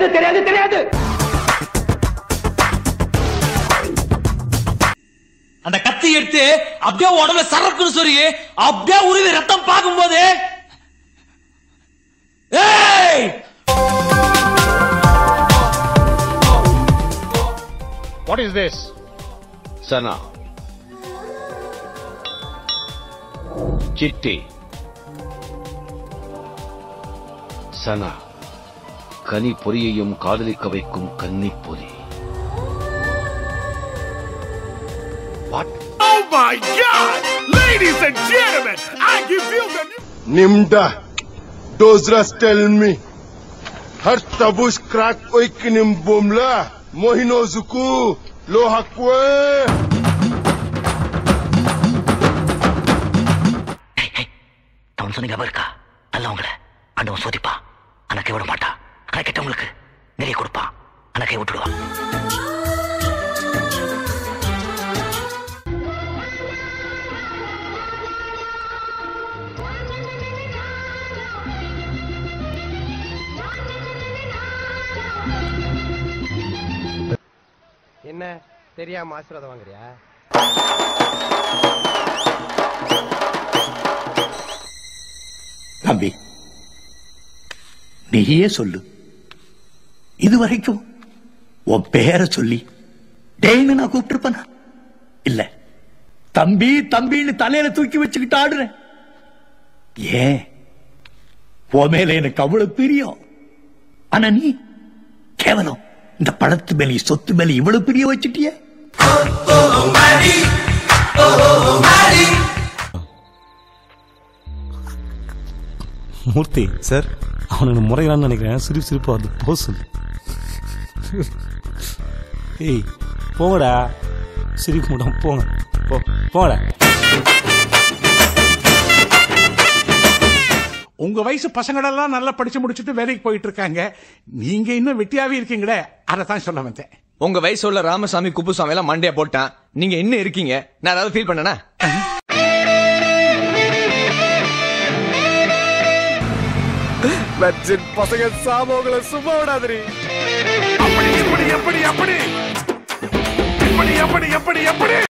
தெரியாது தெரியாது தெரியாது அந்த கத்தி எடுத்து அப்படியே உடம்புல சரக்குன்னு சொல்லி அப்படியே உருவி ரத்தம் பார்க்கும்போது ஏய் What is this? சனா சிட்டி சனா கனி பொறியையும் காதலிக்க வைக்கும் கன்னி பொறி Oh my God! Ladies and gentlemen, I give you the Nimda, those rats tell me. Har tabush crack oikinim bomla, mohino zuku, lo hakwe. அவன் சொன்ன ஞாபகம் இருக்கா நல்லவங்கள ஆண்டவன் சோதிப்பான் ஆனா கை விட மாட்டான் ஆனா கெட்டவங்களுக்கு நிறைய கொடுப்பான் ஆனா கை விட்டுடுவான் என்ன தெரியாம ஆசீர்வாதம் வாங்குறியா தம்பி நீயே சொல்லு இதுவரைக்கும் உன் பேரை சொல்லி டேன்னு நான் கூப்பிட்டுருப்பேனா இல்ல தம்பி தம்பின்னு தலையில தூக்கி வச்சுக்கிட்டு ஆடுறேன் ஏன் உன் மேல எனக்கு அவ்வளவு பிரியம் ஆனா நீ கேவலம் இந்த படத்து மேல சொத்து மேல இவ்வளவு பிரிய வச்சுட்டிய மூர்த்தி சார் அவனுக்கு முறையிலான்னு நினைக்கிறேன் சிரிப்பு சிரிப்பு வருது போ சொல்லு ஏய் போங்கடா சிரிப்பு மூட்டம் போங்க போ போங்கடா உங்க வயசு பசங்களெல்லாம் நல்லா படிச்சு முடிச்சுட்டு வேலைக்கு போயிட்டு இருக்காங்க நீங்க இன்னும் வெட்டியாவே இருக்கீங்களே அதை தான் சொல்ல வந்தேன் உங்க வயசு உள்ள ராமசாமி குப்புசாமி எல்லாம் மண்டையா போட்டான் நீங்க இன்னும் இருக்கீங்க நான் ஏதாவது ஃபீல் பண்ணனா பசங்க சாமோகளை சும்மா விடாதீ எப்படி எப்படி எப்படி எப்படி எப்படி எப்படி எப்படி எப்படி